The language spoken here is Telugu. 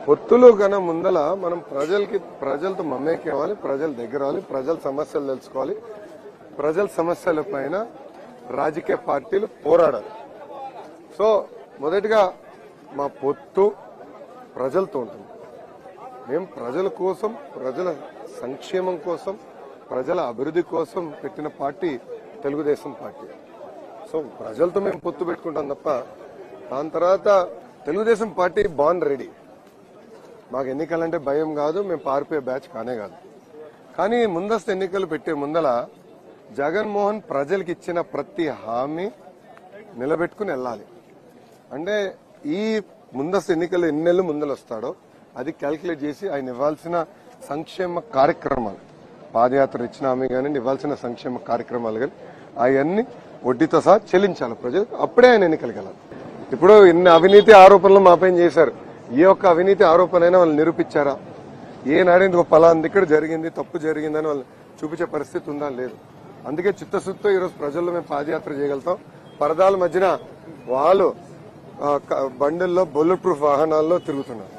పొత్తులు కన్నా ముందల మనం ప్రజలకి ప్రజలతో మమ్మేకేవాలి ప్రజల దగ్గర రావాలి ప్రజల సమస్యలు తెలుసుకోవాలి ప్రజల సమస్యల పైన రాజకీయ పార్టీలు పోరాడాలి సో మొదటిగా మా పొత్తు ప్రజలతో ఉంటుంది మేము ప్రజల కోసం ప్రజల సంక్షేమం కోసం ప్రజల అభివృద్ధి కోసం పెట్టిన పార్టీ తెలుగుదేశం పార్టీ సో ప్రజలతో మేము పొత్తు పెట్టుకుంటాం తప్ప దాని తర్వాత తెలుగుదేశం పార్టీ బాన్ రెడీ మాకు ఎన్నికలంటే భయం కాదు మేము పారిపోయే బ్యాచ్ కానే కాదు కానీ ముందస్తు ఎన్నికలు పెట్టే ముందల జగన్మోహన్ ప్రజలకు ఇచ్చిన ప్రతి హామీ నిలబెట్టుకుని వెళ్ళాలి అంటే ఈ ముందస్తు ఎన్నికలు ఎన్ని నెలలు ముందలు వస్తాడో అది క్యాల్కులేట్ చేసి ఆయన ఇవ్వాల్సిన సంక్షేమ కార్యక్రమాలు పాదయాత్ర ఇచ్చిన హామీ కానీ ఇవ్వాల్సిన సంక్షేమ కార్యక్రమాలు కానీ అవన్నీ వడ్డీతో సహా చెల్లించాలి ప్రజలు అప్పుడే ఆయన ఎన్నికలకు వెళ్ళాలి ఇప్పుడు ఇన్ని అవినీతి ఆరోపణలు మాపైన చేశారు ఏ ఒక్క అవినీతి ఆరోపణ అయినా వాళ్ళు నిరూపించారా ఏనాడు ఇందుకు పలాంది ఇక్కడ జరిగింది తప్పు జరిగిందని వాళ్ళు చూపించే పరిస్థితి ఉందా లేదు అందుకే చిత్తశుద్ధితో ఈరోజు ప్రజల్లో మేము పాదయాత్ర చేయగలుగుతాం పరదాల మధ్యన వాళ్ళు ఆ, క- బండిల్లో బుల్లెట్ ప్రూఫ్ వాహనాల్లో తిరుగుతున్నారు